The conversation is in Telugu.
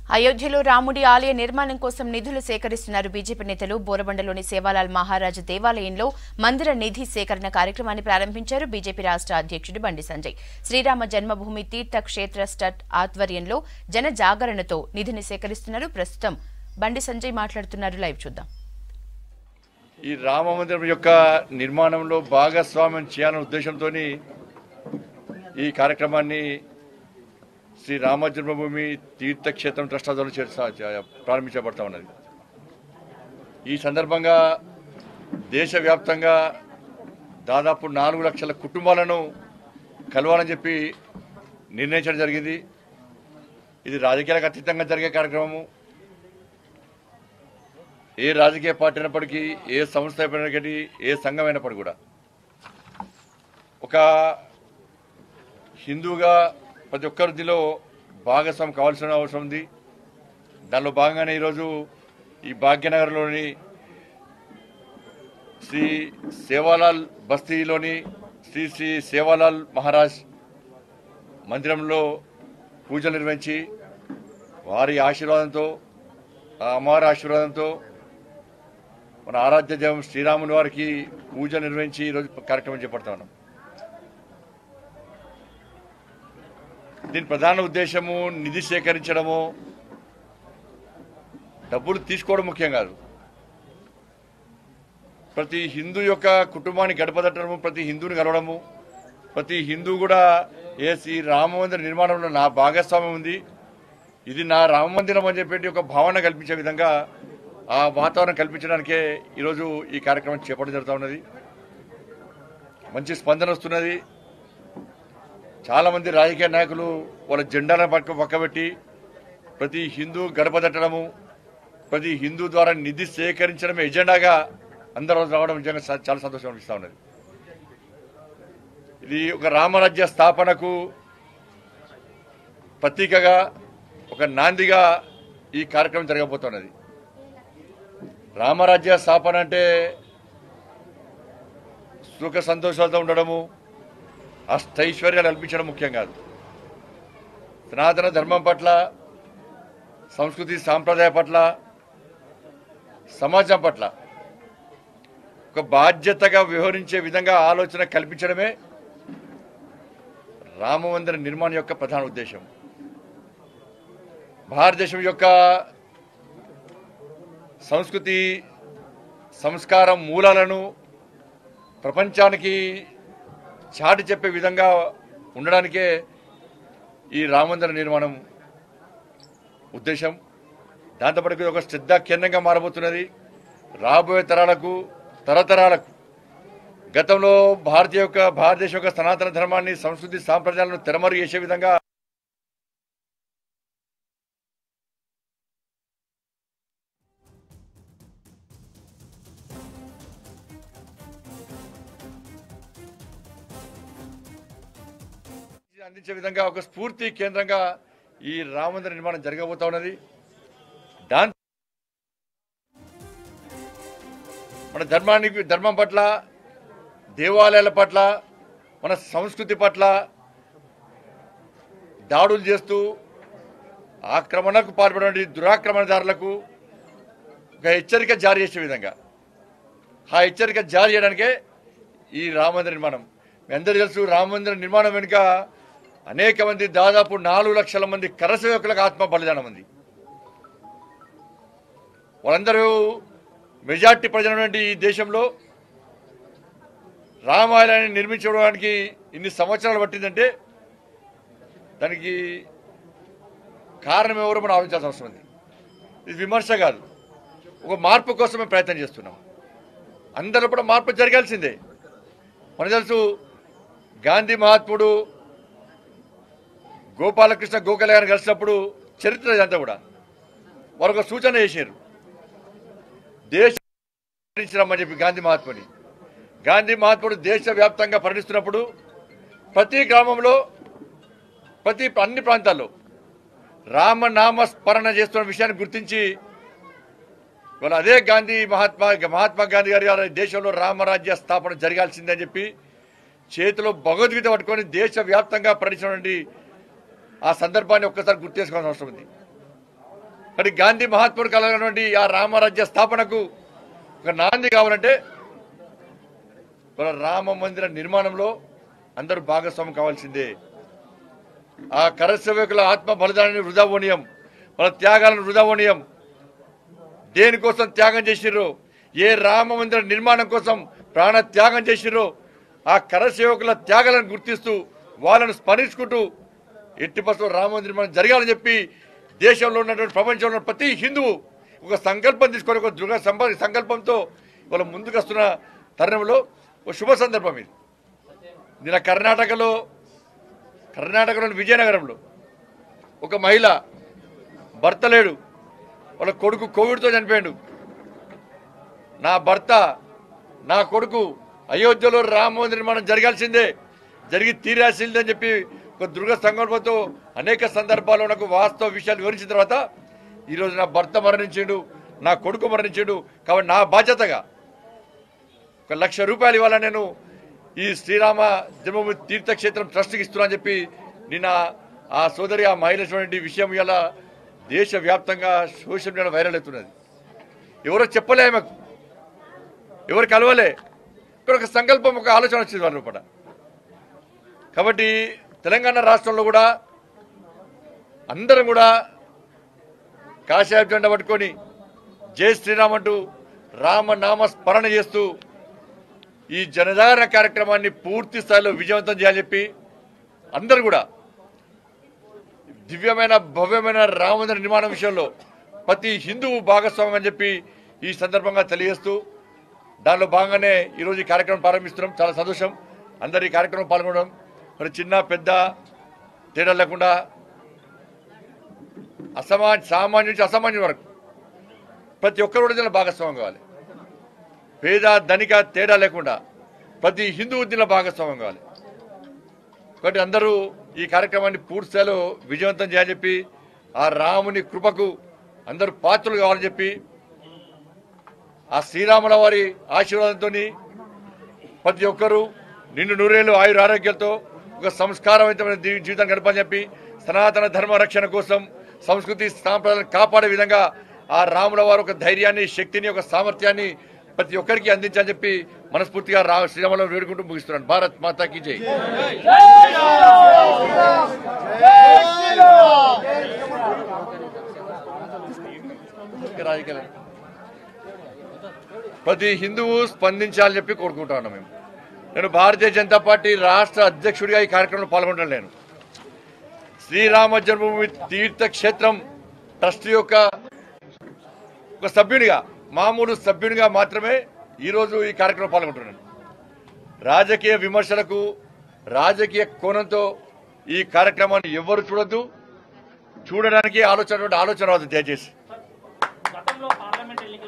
అయోధ్యలో రాముడి ఆలయ నిర్మాణం కోసం నిధులు సేకరిస్తున్నారు బీజేపీ నేతలు బోరబండలోని సేవాలాల్ మహారాజ్ దేవాలయంలో మందిర నిధి సేకరణ కార్యక్రమాన్ని ప్రారంభించారు బీజేపీ రాష్ట్ర అధ్యక్షుడు బండి సంజయ్ శ్రీరామ జన్మభూమి తీర్థ క్షేత్ర స్టట్ ఆధ్వర్యంలో జన జాగరణతో నిధిని సేకరిస్తున్నారు ప్రస్తుతం బండి సంజయ్ మాట్లాడుతున్నారు లైవ్ చూద్దాం ఈ రామ మందిరం యొక్క నిర్మాణంలో భాగస్వామ్యం చేయాలనే ఉద్దేశంతో ఈ కార్యక్రమాన్ని శ్రీ రామ జన్మభూమి తీర్థక్షేత్రం ట్రస్ట్ ఆధ్వర్యంలో చేర్చ- చ- ప్రారంభించబడతా ఉన్నది ఈ సందర్భంగా దేశవ్యాప్తంగా దాదాపు నాలుగు లక్షల కుటుంబాలను కలవాలని చెప్పి నిర్ణయించడం జరిగింది ఇది రాజకీయాలకు అతీతంగా జరిగే కార్యక్రమము ఏ రాజకీయ పార్టీ అయినప్పటికీ ఏ సంస్థ అయినప్పటికీ ఏ సంఘం అయినప్పటికీ కూడా ఒక హిందూగా ప్రతి ఒక్కరు దీనిలో భాగస్వామి కావాల్సిన అవసరం ఉంది దానిలో భాగంగానే ఈరోజు ఈ భాగ్యనగర్లోని శ్రీ సేవాలాల్ బస్తీలోని శ్రీ శ్రీ సేవాలాల్ మహారాజ్ మందిరంలో పూజలు నిర్వహించి వారి ఆశీర్వాదంతో ఆ అమ్మవారి ఆశీర్వాదంతో మన ఆరాధ్య దేవం శ్రీరాముని వారికి పూజ నిర్వహించి ఈరోజు కార్యక్రమం చేపడతా ఉన్నాం దీని ప్రధాన ఉద్దేశము నిధి సేకరించడము డబ్బులు తీసుకోవడం ముఖ్యం కాదు ప్రతి హిందూ యొక్క కుటుంబాన్ని గడపదట్టడము ప్రతి హిందూని కలవడము ప్రతి హిందూ కూడా ఏ శ్రీ రామ మందిర నిర్మాణంలో నా భాగస్వామ్యం ఉంది ఇది నా రామ మందిరం అని చెప్పేటి ఒక భావన కల్పించే విధంగా ఆ వాతావరణం కల్పించడానికే ఈరోజు ఈ కార్యక్రమం చేపట్టడం జరుగుతూ ఉన్నది మంచి స్పందన వస్తున్నది చాలామంది రాజకీయ నాయకులు వాళ్ళ జెండాలను పక్క పక్కబెట్టి ప్రతి హిందూ గడప తట్టడము ప్రతి హిందూ ద్వారా నిధి సేకరించడం ఎజెండాగా అందరూ రావడం నిజంగా చా- చాలా సంతోషం అనిపిస్తూ ఉన్నది ఇది ఒక రామరాజ్య స్థాపనకు ప్రతీకగా ఒక నాందిగా ఈ కార్యక్రమం జరగబోతున్నది రామరాజ్య స్థాపన అంటే సుఖ సంతోషాలతో ఉండడము అష్టైశ్వర్యాలు కల్పించడం ముఖ్యం కాదు సనాతన ధర్మం పట్ల సంస్కృతి సాంప్రదాయ పట్ల సమాజం పట్ల ఒక బాధ్యతగా వ్యవహరించే విధంగా ఆలోచన కల్పించడమే రామమందిర నిర్మాణం యొక్క ప్రధాన ఉద్దేశం భారతదేశం యొక్క సంస్కృతి సంస్కారం మూలాలను ప్రపంచానికి చాటి చెప్పే విధంగా ఉండడానికే ఈ రామందిర నిర్మాణం ఉద్దేశం దాంతోపాటు ఇది ఒక శ్రద్ధ కేంద్రంగా మారబోతున్నది రాబోయే తరాలకు తరతరాలకు గతంలో భారతీయ యొక్క భారతదేశం యొక్క సనాతన ధర్మాన్ని సంస్కృతి సాంప్రదాయాలను తెరమరు చేసే విధంగా అందించే విధంగా ఒక స్ఫూర్తి కేంద్రంగా ఈ రామందిర నిర్మాణం జరగబోతా ఉన్నది దాని మన ధర్మానికి ధర్మం పట్ల దేవాలయాల పట్ల మన సంస్కృతి పట్ల దాడులు చేస్తూ ఆక్రమణకు పాల్పడే దురాక్రమణదారులకు ఒక హెచ్చరిక జారీ చేసే విధంగా ఆ హెచ్చరిక జారీ చేయడానికే ఈ రామమందిర నిర్మాణం మీ అందరూ తెలుసు రామమందిర నిర్మాణం వెనుక అనేక మంది దాదాపు నాలుగు లక్షల మంది కరసేవకులకు ఆత్మ బలిదానం ఉంది వాళ్ళందరూ మెజార్టీ ప్రజలైనటువంటి ఈ దేశంలో రామాలయాన్ని నిర్మించడానికి ఇన్ని సంవత్సరాలు పట్టిందంటే దానికి కారణం ఎవరో మనం ఆలోచించాల్సిన అవసరం ఉంది ఇది విమర్శ కాదు ఒక మార్పు కోసమే ప్రయత్నం చేస్తున్నాం అందరిలో కూడా మార్పు జరగాల్సిందే మనకు తెలుసు గాంధీ మహాత్ముడు గోపాలకృష్ణ గోఖలే గారిని కలిసినప్పుడు చరిత్ర ఇదంతా కూడా వారు ఒక సూచన చేశారు దేశ రమ్మని చెప్పి గాంధీ మహాత్ముని గాంధీ మహాత్ముడు దేశవ్యాప్తంగా పర్యటిస్తున్నప్పుడు ప్రతి గ్రామంలో ప్రతి అన్ని ప్రాంతాల్లో రామనామ స్మరణ చేస్తున్న విషయాన్ని గుర్తించి ఇవాళ అదే గాంధీ మహాత్మా మహాత్మా గాంధీ గారి గారి దేశంలో రామరాజ్య స్థాపన జరగాల్సిందని చెప్పి చేతిలో భగవద్గీత పట్టుకొని దేశవ్యాప్తంగా పర్యటించినటువంటి ఆ సందర్భాన్ని ఒక్కసారి గుర్తు చేసుకోవాల్సిన అవసరం ఉంది మరి గాంధీ మహాత్ముడు కలగినటువంటి ఆ రామరాజ్య స్థాపనకు ఒక నాంది కావాలంటే మన రామ మందిర నిర్మాణంలో అందరూ భాగస్వామ్యం కావాల్సిందే ఆ కరసేవకుల ఆత్మ బలిదానాన్ని వృధా పోనీయం వాళ్ళ త్యాగాలను వృధా పోనీయం దేనికోసం త్యాగం చేసిర్రో ఏ రామ మందిర నిర్మాణం కోసం ప్రాణ త్యాగం చేసిర్రో ఆ కరసేవకుల త్యాగాలను గుర్తిస్తూ వాళ్ళను స్మరించుకుంటూ ఎట్టి పరిస్థితుల్లో రామ మందిర నిర్మాణం జరగాలని చెప్పి దేశంలో ఉన్నటువంటి ప్రపంచంలో ఉన్న ప్రతి హిందువు ఒక సంకల్పం తీసుకొని ఒక దృఢ సంప సంకల్పంతో వాళ్ళ ముందుకు వస్తున్న తరుణంలో ఒక శుభ సందర్భం ఇది నిన్న కర్ణాటకలో కర్ణాటకలోని విజయనగరంలో ఒక మహిళ భర్త లేడు వాళ్ళ కొడుకు కోవిడ్తో చనిపోయాడు నా భర్త నా కొడుకు అయోధ్యలో రామ మందిర నిర్మాణం జరగాల్సిందే జరిగి తీరాల్సిందే అని చెప్పి ఒక దృఢ సంకల్పంతో అనేక సందర్భాల్లో నాకు వాస్తవ విషయాలు వివరించిన తర్వాత ఈరోజు నా భర్త మరణించాడు నా కొడుకు మరణించాడు కాబట్టి నా బాధ్యతగా ఒక లక్ష రూపాయలు ఇవ్వాలని నేను ఈ శ్రీరామ జన్మభూమి తీర్థక్షేత్రం ట్రస్ట్కి ఇస్తున్నా అని చెప్పి నిన్న ఆ సోదరి ఆ మహిళ ఇచ్చినటువంటి విషయం ఇలా దేశవ్యాప్తంగా సోషల్ మీడియా వైరల్ అవుతున్నది ఎవరో చెప్పలే ఆమెకు ఎవరు కలవలే ఇక్కడ ఒక సంకల్పం ఒక ఆలోచన వచ్చింది వాళ్ళ లోపల కాబట్టి తెలంగాణ రాష్ట్రంలో కూడా అందరం కూడా కాషాయ జెండా పట్టుకొని జై శ్రీరామ్ అంటూ రామనామ స్మరణ చేస్తూ ఈ జనధారణ కార్యక్రమాన్ని పూర్తి స్థాయిలో విజయవంతం చేయాలని చెప్పి అందరూ కూడా దివ్యమైన భవ్యమైన రామమందిర నిర్మాణం విషయంలో ప్రతి హిందువు భాగస్వామ్యం అని చెప్పి ఈ సందర్భంగా తెలియజేస్తూ దానిలో భాగంగానే ఈరోజు ఈ కార్యక్రమం ప్రారంభిస్తున్నాం చాలా సంతోషం అందరు ఈ కార్యక్రమం పాల్గొనడం మరి చిన్న పెద్ద తేడా లేకుండా అసమా సామాన్యుడి నుంచి అసామాన్యుడి వరకు ప్రతి ఒక్కరు కూడా దీనిలో భాగస్వామ్యం కావాలి పేద ధనిక తేడా లేకుండా ప్రతి హిందువు దీనిలో భాగస్వామ్యం కావాలి కాబట్టి అందరూ ఈ కార్యక్రమాన్ని పూర్తి స్థాయిలో విజయవంతం చేయాలని చెప్పి ఆ రాముని కృపకు అందరూ పాత్రలు కావాలని చెప్పి ఆ శ్రీరాముల వారి ఆశీర్వాదంతో ప్రతి ఒక్కరూ నిండు నూరేళ్ళు ఆయుర ఆరోగ్యాలతో ఒక సంస్కారవంతమైన జీ- జీవితం గడపాలని చెప్పి సనాతన ధర్మ రక్షణ కోసం సంస్కృతి సాంప్రదాయాలను కాపాడే విధంగా ఆ రాముల వారు ఒక ధైర్యాన్ని శక్తిని ఒక సామర్థ్యాన్ని ప్రతి ఒక్కరికి అందించాలని చెప్పి మనస్ఫూర్తిగా రా శ్రీరాములను వేడుకుంటూ ముగిస్తున్నాను భారత్ మాతాకి జై రాజకీయాలు ప్రతి హిందువు స్పందించాలని చెప్పి కోరుకుంటా ఉన్నాం మేము నేను భారతీయ జనతా పార్టీ రాష్ట్ర అధ్యక్షుడిగా ఈ కార్యక్రమంలో పాల్గొనడం లేను శ్రీరామ జన్మభూమి తీర్థక్షేత్రం ట్రస్ట్ యొక్క ఒక సభ్యునిగా మామూలు సభ్యునిగా మాత్రమే ఈరోజు ఈ కార్యక్రమంలో పాల్గొంటున్నాను రాజకీయ విమర్శలకు రాజకీయ కోణంతో ఈ కార్యక్రమాన్ని ఎవ్వరు చూడొద్దు చూడడానికి ఆలోచన ఆలోచన రాదు దయచేసి